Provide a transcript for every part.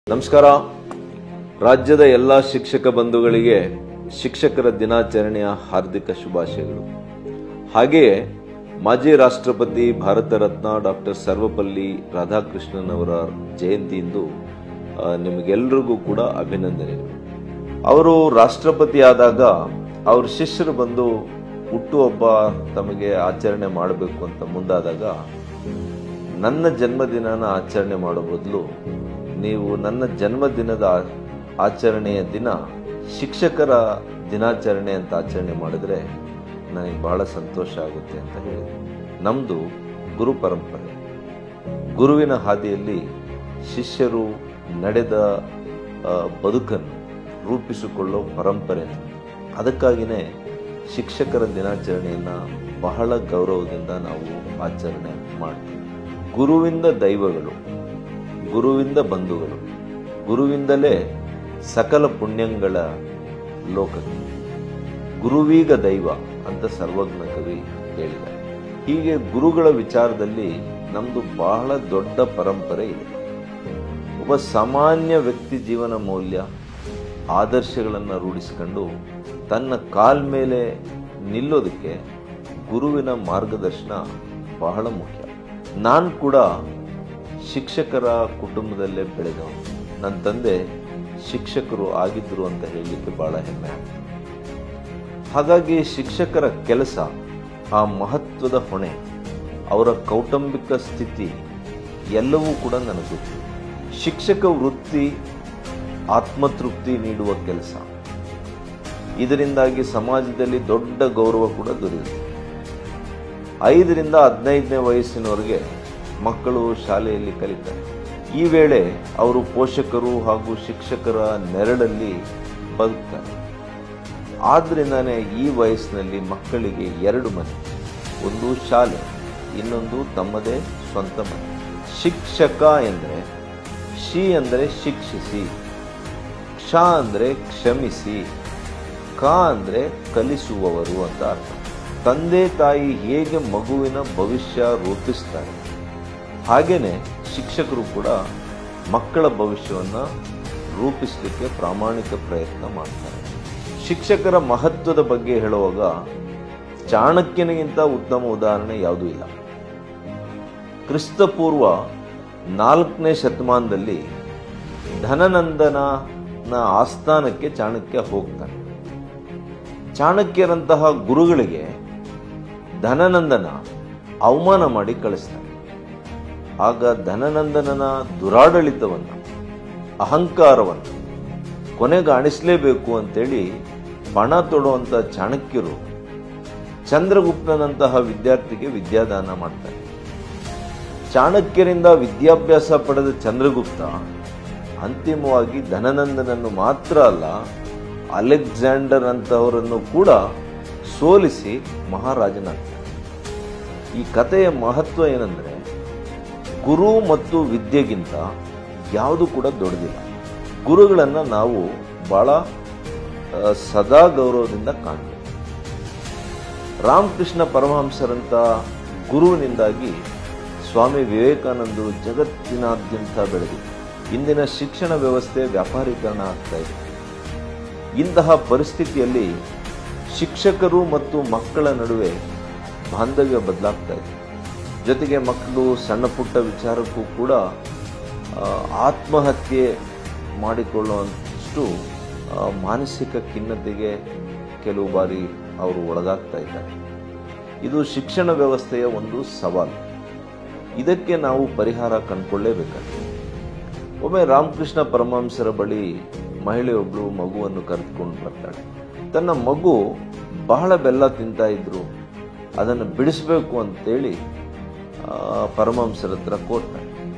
ನಮಸ್ಕಾರ ರಾಜ್ಯದ ಎಲ್ಲ ಶಿಕ್ಷಕ ಬಂಧುಗಳಿಗೆ ಶಿಕ್ಷಕರ ದಿನಾಚರಣೆಯ ಹಾರ್ದಿಕ ಶುಭಾಶಯಗಳು ಹಾಗೆಯೇ ಮಾಜಿ ರಾಷ್ಟ್ರಪತಿ ಭಾರತ ರತ್ನ ಡಾಕ್ಟರ್ ಸರ್ವಪಲ್ಲಿ ರಾಧಾಕೃಷ್ಣನ್ ಅವರ ಜಯಂತಿಯಿಂದ ಆ, ನಿಮಗೆಲ್ಲರಿಗೂ ಕೂಡ ಅಭಿನಂದನೆಗಳು ಅವರು ರಾಷ್ಟ್ರಪತಿ ಆದಾಗ ಅವ್ರ ಶಿಷ್ಯರು ಬಂದು ಹುಟ್ಟುಹಬ್ಬ ತಮಗೆ ಆಚರಣೆ ಮಾಡಬೇಕು ಅಂತ ಮುಂದಾದಾಗ ನನ್ನ ಜನ್ಮದಿನನ ಆಚರಣೆ ಮಾಡೋ ಬದಲು ನೀವು ನನ್ನ ಜನ್ಮದಿನದ ಆ- ಆಚರಣೆಯ ದಿನ ಶಿಕ್ಷಕರ ದಿನಾಚರಣೆ ಅಂತ ಆಚರಣೆ ಮಾಡಿದ್ರೆ ನನಗೆ ಬಹಳ ಸಂತೋಷ ಆಗುತ್ತೆ ಅಂತ ಹೇಳಿದೆ ನಮ್ಮದು ಗುರು ಪರಂಪರೆ ಗುರುವಿನ ಹಾದಿಯಲ್ಲಿ ಶಿಷ್ಯರು ನಡೆದ ಆ, ಬದುಕನ್ನು ರೂಪಿಸಿಕೊಳ್ಳೋ ಪರಂಪರೆ ಅದಕ್ಕಾಗಿಯೇ ಶಿಕ್ಷಕರ ದಿನಾಚರಣೆಯನ್ನು ಬಹಳ ಗೌರವದಿಂದ ನಾವು ಆಚರಣೆ ಮಾಡ್ತೀವಿ ಗುರುವಿಂದ ದೈವಗಳು ಗುರುವಿಂದ ಬಂಧುಗಳು ಗುರುವಿಂದಲೇ ಸಕಲ ಪುಣ್ಯಗಳ ಲೋಕಕ್ಕೆ ಗುರುವೀಗ ದೈವ ಅಂತ ಸರ್ವಜ್ಞ ಕವಿ ಹೇಳಿದ್ದಾರೆ ಹೀಗೆ ಗುರುಗಳ ವಿಚಾರದಲ್ಲಿ ನಮ್ಮದು ಬಹಳ ದೊಡ್ಡ ಪರಂಪರೆ ಇದೆ ಒಬ್ಬ ಸಾಮಾನ್ಯ ವ್ಯಕ್ತಿ ಜೀವನ ಮೌಲ್ಯ ಆದರ್ಶಗಳನ್ನು ರೂಢಿಸಿಕೊಂಡು ತನ್ನ ಕಾಲ್ ಮೇಲೆ ನಿಲ್ಲೋದಕ್ಕೆ ಗುರುವಿನ ಮಾರ್ಗದರ್ಶನ ಬಹಳ ಮುಖ್ಯ ನಾನು ಕೂಡ ಶಿಕ್ಷಕರ ಕುಟುಂಬದಲ್ಲೇ ಬೆಳೆದವನು ನನ್ನ ತಂದೆ ಶಿಕ್ಷಕರು ಆಗಿದ್ದರು ಅಂತ ಹೇಳಲಿಕ್ಕೆ ಬಹಳ ಹೆಮ್ಮೆ ಆಗ್ತದೆ ಹಾಗಾಗಿ ಶಿಕ್ಷಕರ ಕೆಲಸ ಆ ಮಹತ್ವದ ಹೊಣೆ ಅವರ ಕೌಟುಂಬಿಕ ಸ್ಥಿತಿ ಎಲ್ಲವೂ ಕೂಡ ನನಗೆ ಗೊತ್ತು ಶಿಕ್ಷಕ ವೃತ್ತಿ ಆತ್ಮತೃಪ್ತಿ ನೀಡುವ ಕೆಲಸ ಇದರಿಂದಾಗಿ ಸಮಾಜದಲ್ಲಿ ದೊಡ್ಡ ಗೌರವ ಕೂಡ ದೊರೆಯುತ್ತೆ ಐದರಿಂದ ಹದಿನೈದನೇ ವಯಸ್ಸಿನವರೆಗೆ ಮಕ್ಕಳು ಶಾಲೆಯಲ್ಲಿ ಕಲಿತಾರೆ ಈ ವೇಳೆ ಅವರು ಪೋಷಕರು ಹಾಗೂ ಶಿಕ್ಷಕರ ನೆರಳಲ್ಲಿ ಬದುಕ್ತಾರೆ ಆದ್ರಿಂದಾನೇ ಈ ವಯಸ್ಸಿನಲ್ಲಿ ಮಕ್ಕಳಿಗೆ ಎರಡು ಮನೆ ಒಂದು ಶಾಲೆ ಇನ್ನೊಂದು ತಮ್ಮದೇ ಸ್ವಂತ ಮನೆ ಶಿಕ್ಷಕ ಎಂದರೆ ಶಿ ಅಂದರೆ ಶಿಕ್ಷಿಸಿ ಕ್ಷ ಅಂದರೆ ಕ್ಷಮಿಸಿ ಕ ಅಂದರೆ ಕಲಿಸುವವರು ಅಂತ ಅರ್ಥ ತಂದೆ ತಾಯಿ ಹೇಗೆ ಮಗುವಿನ ಭವಿಷ್ಯ ರೂಪಿಸ್ತಾರೆ ಹಾಗೇನೆ ಶಿಕ್ಷಕರು ಕೂಡ ಮಕ್ಕಳ ಭವಿಷ್ಯವನ್ನು ರೂಪಿಸಲಿಕ್ಕೆ ಪ್ರಾಮಾಣಿಕ ಪ್ರಯತ್ನ ಮಾಡ್ತಾರೆ ಶಿಕ್ಷಕರ ಮಹತ್ವದ ಬಗ್ಗೆ ಹೇಳುವಾಗ ಚಾಣಕ್ಯನಿಗಿಂತ ಉತ್ತಮ ಉದಾಹರಣೆ ಯಾವುದೂ ಇಲ್ಲ ಕ್ರಿಸ್ತಪೂರ್ವ ನಾಲ್ಕನೇ ಶತಮಾನದಲ್ಲಿ ಧನನಂದನ ಆಸ್ಥಾನಕ್ಕೆ ಚಾಣಕ್ಯ ಹೋಗ್ತಾನೆ ಚಾಣಕ್ಯರಂತಹ ಗುರುಗಳಿಗೆ ಧನನಂದನ ಅವಮಾನ ಮಾಡಿ ಕಳಿಸ್ತಾನೆ ಆಗ ಧನನಂದನನ ದುರಾಡಳಿತವನ್ನು ಅಹಂಕಾರವನ್ನು ಕೊನೆಗಾಣಿಸಲೇಬೇಕು ಅಂತೇಳಿ ಪಣ ತೊಡುವಂಥ ಚಾಣಕ್ಯರು ಚಂದ್ರಗುಪ್ತನಂತಹ ವಿದ್ಯಾರ್ಥಿಗೆ ವಿದ್ಯಾದಾನ ಮಾಡ್ತಾರೆ ಚಾಣಕ್ಯರಿಂದ ವಿದ್ಯಾಭ್ಯಾಸ ಪಡೆದ ಚಂದ್ರಗುಪ್ತ ಅಂತಿಮವಾಗಿ ಧನನಂದನನ್ನು ಮಾತ್ರ ಅಲ್ಲ ಅಲೆಕ್ಸಾಂಡರ್ ಅಂತವರನ್ನು ಕೂಡ ಸೋಲಿಸಿ ಮಹಾರಾಜನಾಗ್ತಾನೆ ಈ ಕಥೆಯ ಮಹತ್ವ ಏನಂದ್ರೆ ಗುರು ಮತ್ತು ವಿದ್ಯೆಗಿಂತ ಯಾವುದು ಕೂಡ ದೊಡ್ಡದಿಲ್ಲ ಗುರುಗಳನ್ನು ನಾವು ಬಹಳ ಆ, ಸದಾ ಗೌರವದಿಂದ ಕಾಣಬೇಕು ರಾಮಕೃಷ್ಣ ಪರಮಹಂಸರಂತ ಗುರುವಿನಿಂದಾಗಿ ಸ್ವಾಮಿ ವಿವೇಕಾನಂದರು ಜಗತ್ತಿನಾದ್ಯಂತ ಬೆಳೆದು ಇಂದಿನ ಶಿಕ್ಷಣ ವ್ಯವಸ್ಥೆ ವ್ಯಾಪಾರೀಕರಣ ಆಗ್ತಾ ಇದೆ ಇಂತಹ ಪರಿಸ್ಥಿತಿಯಲ್ಲಿ ಶಿಕ್ಷಕರು ಮತ್ತು ಮಕ್ಕಳ ನಡುವೆ ಬಾಂಧವ್ಯ ಬದಲಾಗ್ತಾ ಇದೆ ಜೊತೆಗೆ ಮಕ್ಕಳು ಸಣ್ಣ ಪುಟ್ಟ ವಿಚಾರಕ್ಕೂ ಕೂಡ ಆ, ಆತ್ಮಹತ್ಯೆ ಮಾಡಿಕೊಳ್ಳುವಷ್ಟು ಆ, ಮಾನಸಿಕ ಖಿನ್ನತೆಗೆ ಕೆಲವು ಬಾರಿ ಅವರು ಒಳಗಾಗ್ತಾ ಇದ್ದಾರೆ ಇದು ಶಿಕ್ಷಣ ವ್ಯವಸ್ಥೆಯ ಒಂದು ಸವಾಲು ಇದಕ್ಕೆ ನಾವು ಪರಿಹಾರ ಕಂಡುಕೊಳ್ಳೇಬೇಕಾಗಿದೆ ಒಮ್ಮೆ ರಾಮಕೃಷ್ಣ ಪರಮಹಂಸರ ಬಳಿ ಮಹಿಳೆಯೊಬ್ಬಳು ಮಗುವನ್ನು ಕರೆದುಕೊಂಡು ಬರ್ತಾಳೆ ತನ್ನ ಮಗು ಬಹಳ ಬೆಲ್ಲ ತಿಂತಾ ಇದ್ರು ಅದನ್ನು ಬಿಡಿಸಬೇಕು ಅಂತೇಳಿ ಆ, ಪರಮಹಂಸರ ಹತ್ರ ಕೋರ್ತಾಳೆ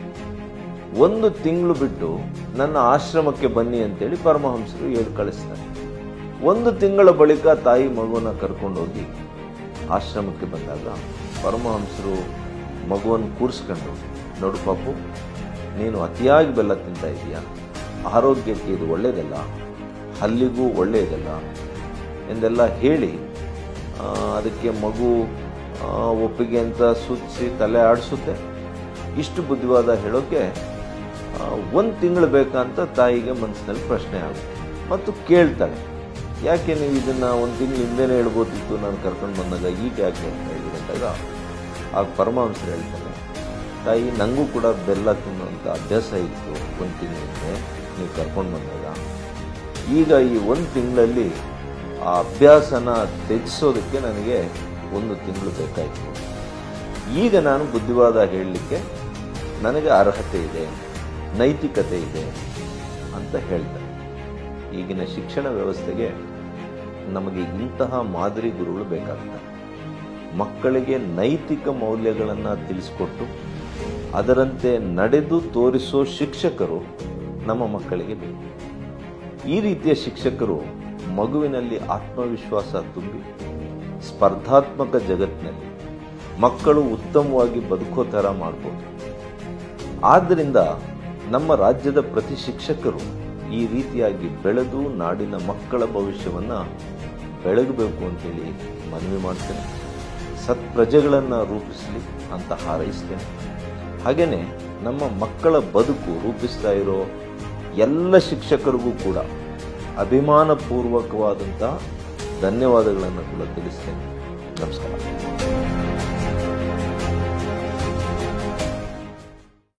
ಒಂದು ತಿಂಗಳು ಬಿಟ್ಟು ನನ್ನ ಆಶ್ರಮಕ್ಕೆ ಬನ್ನಿ ಅಂತೇಳಿ ಪರಮಹಂಸರು ಹೇಳಿ ಕಳಿಸ್ತಾರೆ ಒಂದು ತಿಂಗಳ ಬಳಿಕ ತಾಯಿ ಮಗುವನ್ನ ಕರ್ಕೊಂಡೋಗಿ ಆಶ್ರಮಕ್ಕೆ ಬಂದಾಗ ಪರಮಹಂಸರು ಮಗುವನ್ನು ಕೂರಿಸ್ಕೊಂಡು ನೋಡು ಪಾಪು ನೀನು ಅತಿಯಾಗಿ ಬೆಲ್ಲ ತಿಂತಾ ಇದೀಯಾ ಆರೋಗ್ಯಕ್ಕೆ ಇದು ಒಳ್ಳೆಯದಲ್ಲ ಹಲ್ಲಿಗೂ ಒಳ್ಳೆಯದಲ್ಲ ಎಂದೆಲ್ಲ ಹೇಳಿ ಆ, ಅದಕ್ಕೆ ಮಗು ಆ, ಒಪ್ಪಿಗೆ ಅಂತ ಸುತ್ತಿಸಿ ತಲೆ ಆಡಿಸುತ್ತೆ ಇಷ್ಟು ಬುದ್ಧಿವಾದ ಹೇಳೋಕೆ ಒಂದು ತಿಂಗಳು ಬೇಕಂತ ತಾಯಿಗೆ ಮನಸ್ಸಿನಲ್ಲಿ ಪ್ರಶ್ನೆ ಆಗುತ್ತೆ ಮತ್ತು ಕೇಳ್ತಾಳೆ ಯಾಕೆ ನೀವು ಇದನ್ನು ಒಂದು ತಿಂಗಳು ಹಿಂದೆನೇ ಹೇಳ್ಬೋದಿತ್ತು ನಾನು ಕರ್ಕೊಂಡು ಬಂದಾಗ ಈಗ ಯಾಕೆ ಹೇಳ್ತಾ ಇದ್ದೀರಿ ಅಂದಾಗ ಆಗ ಪರಮಹಂಸರು ಹೇಳ್ತಾರೆ ತಾಯಿ ನನಗೂ ಕೂಡ ಬೆಲ್ಲ ತಿನ್ನುವಂಥ ಅಭ್ಯಾಸ ಇತ್ತು ಒಂದು ತಿಂಗಳ ಹಿಂದೆ ನೀವು ಕರ್ಕೊಂಡು ಬಂದಾಗ ಈಗ ಈ ಒಂದು ತಿಂಗಳಲ್ಲಿ ಆ ಅಭ್ಯಾಸನ ತ್ಯಜಿಸೋದಕ್ಕೆ ನನಗೆ ಒಂದು ತಿಂಗಳು ಬೇಕಾಯಿತು ಈಗ ನಾನು ಬುದ್ಧಿವಾದ ಹೇಳಲಿಕ್ಕೆ ನನಗೆ ಅರ್ಹತೆ ಇದೆ ನೈತಿಕತೆ ಇದೆ ಅಂತ ಹೇಳ್ತಾರೆ ಈಗಿನ ಶಿಕ್ಷಣ ವ್ಯವಸ್ಥೆಗೆ ನಮಗೆ ಇಂತಹ ಮಾದರಿ ಗುರುಗಳು ಬೇಕಾಗ್ತಾರೆ ಮಕ್ಕಳಿಗೆ ನೈತಿಕ ಮೌಲ್ಯಗಳನ್ನು ತಿಳಿಸಿಕೊಟ್ಟು ಅದರಂತೆ ನಡೆದು ತೋರಿಸೋ ಶಿಕ್ಷಕರು ನಮ್ಮ ಮಕ್ಕಳಿಗೆ ಬೇಕು ಈ ರೀತಿಯ ಶಿಕ್ಷಕರು ಮಗುವಿನಲ್ಲಿ ಆತ್ಮವಿಶ್ವಾಸ ತುಂಬಿ ಸ್ಪರ್ಧಾತ್ಮಕ ಜಗತ್ತಿನಲ್ಲಿ ಮಕ್ಕಳು ಉತ್ತಮವಾಗಿ ಬದುಕೋ ಥರ ಮಾಡ್ಬೋದು ಆದ್ದರಿಂದ ನಮ್ಮ ರಾಜ್ಯದ ಪ್ರತಿ ಶಿಕ್ಷಕರು ಈ ರೀತಿಯಾಗಿ ಬೆಳೆದು ನಾಡಿನ ಮಕ್ಕಳ ಭವಿಷ್ಯವನ್ನು ಬೆಳಗಬೇಕು ಅಂತೇಳಿ ಮನವಿ ಮಾಡ್ತೇನೆ ಸತ್ಪ್ರಜೆಗಳನ್ನು ರೂಪಿಸಲಿ ಅಂತ ಹಾರೈಸ್ತೇನೆ ಹಾಗೆಯೇ ನಮ್ಮ ಮಕ್ಕಳ ಬದುಕು ರೂಪಿಸ್ತಾ ಇರೋ ಎಲ್ಲ ಶಿಕ್ಷಕರಿಗೂ ಕೂಡ ಅಭಿಮಾನಪೂರ್ವಕವಾದಂಥ ಧನ್ಯವಾದಗಳನ್ನು ಕೂಡ ತಿಳಿಸ್ತೇನೆ ನಮಸ್ಕಾರ